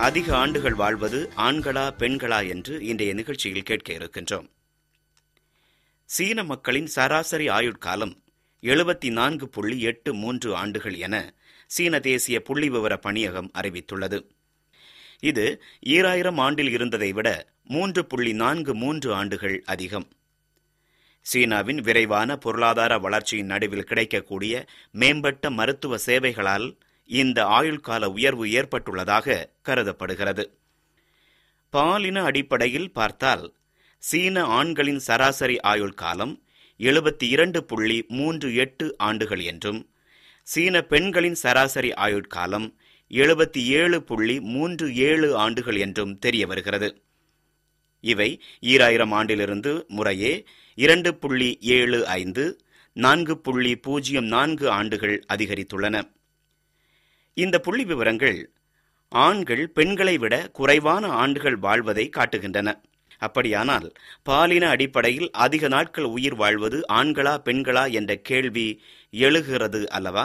அதிக ஆண்டுகள் வாழ்வது ஆண்களா பெண்களா என்று இன்றைய நிகழ்ச்சியில் கேட்க இருக்கின்றோம் சீன மக்களின் சராசரி ஆயுட்காலம் எழுபத்தி நான்கு புள்ளி எட்டு மூன்று ஆண்டுகள் என சீன தேசிய புள்ளி விவர பணியகம் அறிவித்துள்ளது இது ஈராயிரம் ஆண்டில் இருந்ததை விட மூன்று புள்ளி நான்கு மூன்று ஆண்டுகள் அதிகம் சீனாவின் விரைவான பொருளாதார வளர்ச்சியின் நடுவில் கிடைக்கக்கூடிய மேம்பட்ட மருத்துவ சேவைகளால் இந்த ஆயுள்கால உயர்வு ஏற்பட்டுள்ளதாக கருதப்படுகிறது பாலின அடிப்படையில் பார்த்தால் சீன ஆண்களின் சராசரி ஆயுள் காலம் எழுபத்தி இரண்டு புள்ளி மூன்று எட்டு ஆண்டுகள் என்றும் சீன பெண்களின் சராசரி ஆயுட்காலம் எழுபத்தி ஏழு புள்ளி மூன்று ஏழு ஆண்டுகள் என்றும் தெரிய வருகிறது இவை ஈராயிரம் ஆண்டிலிருந்து முறையே இரண்டு புள்ளி ஏழு ஐந்து நான்கு புள்ளி பூஜ்ஜியம் நான்கு ஆண்டுகள் அதிகரித்துள்ளன இந்த புள்ளி விவரங்கள் ஆண்கள் பெண்களை விட குறைவான ஆண்டுகள் வாழ்வதை காட்டுகின்றன அப்படியானால் பாலின அடிப்படையில் அதிக நாட்கள் உயிர் வாழ்வது ஆண்களா பெண்களா என்ற கேள்வி எழுகிறது அல்லவா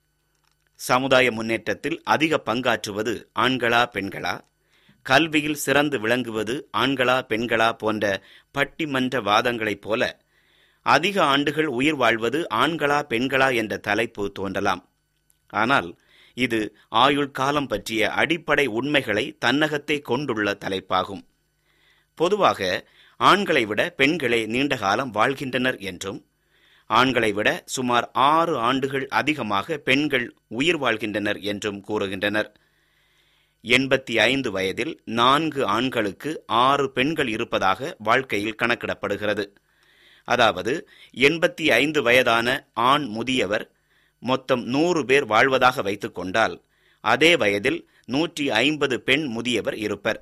சமுதாய முன்னேற்றத்தில் அதிக பங்காற்றுவது ஆண்களா பெண்களா கல்வியில் சிறந்து விளங்குவது ஆண்களா பெண்களா போன்ற பட்டிமன்ற வாதங்களைப் போல அதிக ஆண்டுகள் உயிர் வாழ்வது ஆண்களா பெண்களா என்ற தலைப்பு தோன்றலாம் ஆனால் இது ஆயுள் காலம் பற்றிய அடிப்படை உண்மைகளை தன்னகத்தே கொண்டுள்ள தலைப்பாகும் பொதுவாக ஆண்களை விட பெண்களே நீண்ட காலம் வாழ்கின்றனர் என்றும் ஆண்களை விட சுமார் ஆறு ஆண்டுகள் அதிகமாக பெண்கள் உயிர் வாழ்கின்றனர் என்றும் கூறுகின்றனர் எண்பத்தி ஐந்து வயதில் நான்கு ஆண்களுக்கு ஆறு பெண்கள் இருப்பதாக வாழ்க்கையில் கணக்கிடப்படுகிறது அதாவது எண்பத்தி ஐந்து வயதான ஆண் முதியவர் மொத்தம் நூறு பேர் வாழ்வதாக வைத்துக் கொண்டால் அதே வயதில் நூற்றி ஐம்பது பெண் முதியவர் இருப்பர்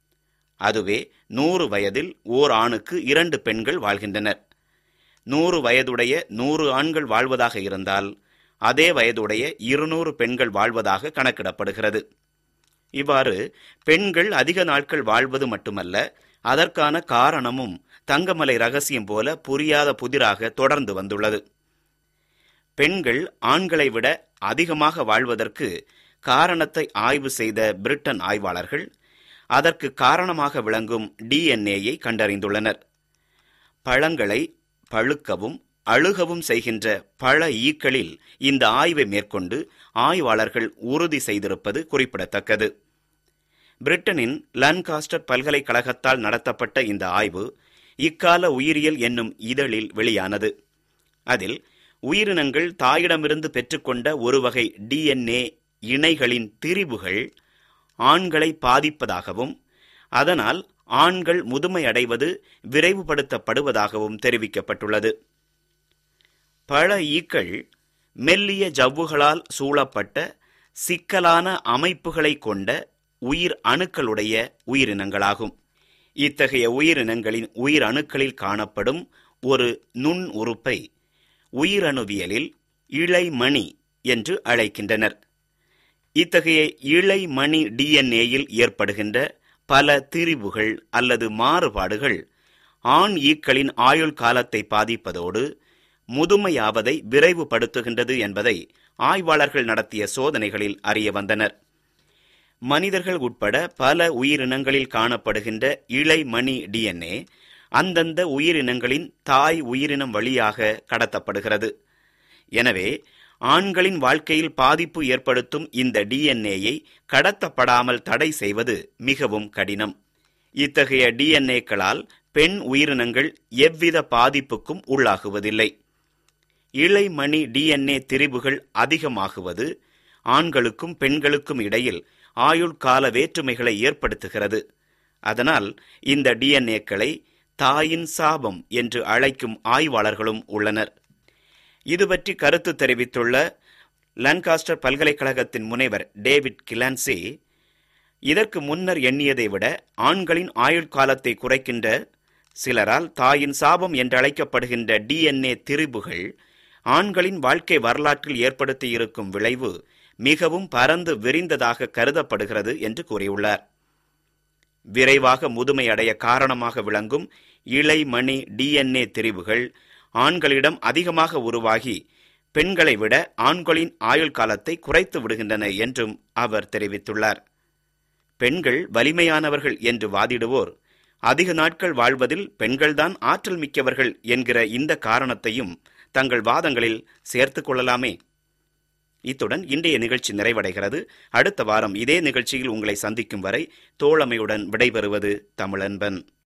அதுவே நூறு வயதில் ஓர் ஆணுக்கு இரண்டு பெண்கள் வாழ்கின்றனர் நூறு வயதுடைய நூறு ஆண்கள் வாழ்வதாக இருந்தால் அதே வயதுடைய இருநூறு பெண்கள் வாழ்வதாக கணக்கிடப்படுகிறது இவ்வாறு பெண்கள் அதிக நாட்கள் வாழ்வது மட்டுமல்ல அதற்கான காரணமும் தங்கமலை ரகசியம் போல புரியாத புதிராக தொடர்ந்து வந்துள்ளது பெண்கள் ஆண்களை விட அதிகமாக வாழ்வதற்கு காரணத்தை ஆய்வு செய்த பிரிட்டன் ஆய்வாளர்கள் அதற்கு காரணமாக விளங்கும் டிஎன்ஏயை கண்டறிந்துள்ளனர் பழங்களை பழுக்கவும் அழுகவும் செய்கின்ற பழ ஈக்களில் இந்த ஆய்வை மேற்கொண்டு ஆய்வாளர்கள் உறுதி செய்திருப்பது குறிப்பிடத்தக்கது பிரிட்டனின் லன்காஸ்டர் பல்கலைக்கழகத்தால் நடத்தப்பட்ட இந்த ஆய்வு இக்கால உயிரியல் என்னும் இதழில் வெளியானது அதில் உயிரினங்கள் தாயிடமிருந்து பெற்றுக்கொண்ட ஒரு வகை டிஎன்ஏ இணைகளின் திரிவுகள் ஆண்களை பாதிப்பதாகவும் அதனால் ஆண்கள் முதுமை அடைவது விரைவுபடுத்தப்படுவதாகவும் தெரிவிக்கப்பட்டுள்ளது பல ஈக்கள் மெல்லிய ஜவ்வுகளால் சூழப்பட்ட சிக்கலான அமைப்புகளை கொண்ட உயிர் அணுக்களுடைய உயிரினங்களாகும் இத்தகைய உயிரினங்களின் உயிர் அணுக்களில் காணப்படும் ஒரு நுண் உறுப்பை உயிரணுவியலில் இழைமணி என்று அழைக்கின்றனர் இத்தகைய இழைமணி டிஎன்ஏயில் ஏற்படுகின்ற பல திரிவுகள் அல்லது மாறுபாடுகள் ஆண் ஈக்களின் ஆயுள் காலத்தை பாதிப்பதோடு முதுமையாவதை விரைவுபடுத்துகின்றது என்பதை ஆய்வாளர்கள் நடத்திய சோதனைகளில் அறிய வந்தனர் மனிதர்கள் உட்பட பல உயிரினங்களில் காணப்படுகின்ற இழைமணி டிஎன்ஏ அந்தந்த உயிரினங்களின் தாய் உயிரினம் வழியாக கடத்தப்படுகிறது எனவே ஆண்களின் வாழ்க்கையில் பாதிப்பு ஏற்படுத்தும் இந்த டிஎன்ஏயை கடத்தப்படாமல் தடை செய்வது மிகவும் கடினம் இத்தகைய டிஎன்ஏக்களால் பெண் உயிரினங்கள் எவ்வித பாதிப்புக்கும் உள்ளாகுவதில்லை இளைமணி டிஎன்ஏ திரிவுகள் அதிகமாகுவது ஆண்களுக்கும் பெண்களுக்கும் இடையில் ஆயுள் கால வேற்றுமைகளை ஏற்படுத்துகிறது அதனால் இந்த டிஎன்ஏக்களை தாயின் சாபம் என்று அழைக்கும் ஆய்வாளர்களும் உள்ளனர் இது பற்றி கருத்து தெரிவித்துள்ள லன்காஸ்டர் பல்கலைக்கழகத்தின் முனைவர் டேவிட் கிலான்சி இதற்கு முன்னர் எண்ணியதை விட ஆண்களின் ஆயுள் காலத்தை குறைக்கின்ற சிலரால் தாயின் சாபம் என்றழைக்கப்படுகின்ற டிஎன்ஏ திரிபுகள் ஆண்களின் வாழ்க்கை வரலாற்றில் ஏற்படுத்தியிருக்கும் விளைவு மிகவும் பரந்து விரிந்ததாக கருதப்படுகிறது என்று கூறியுள்ளார் விரைவாக முதுமை அடைய காரணமாக விளங்கும் இளைமணி டிஎன்ஏ திரிவுகள் ஆண்களிடம் அதிகமாக உருவாகி பெண்களை விட ஆண்களின் ஆயுள் காலத்தை குறைத்து விடுகின்றன என்றும் அவர் தெரிவித்துள்ளார் பெண்கள் வலிமையானவர்கள் என்று வாதிடுவோர் அதிக நாட்கள் வாழ்வதில் பெண்கள்தான் ஆற்றல் மிக்கவர்கள் என்கிற இந்த காரணத்தையும் தங்கள் வாதங்களில் சேர்த்துக் கொள்ளலாமே இத்துடன் இன்றைய நிகழ்ச்சி நிறைவடைகிறது அடுத்த வாரம் இதே நிகழ்ச்சியில் உங்களை சந்திக்கும் வரை தோழமையுடன் விடைபெறுவது தமிழன்பன்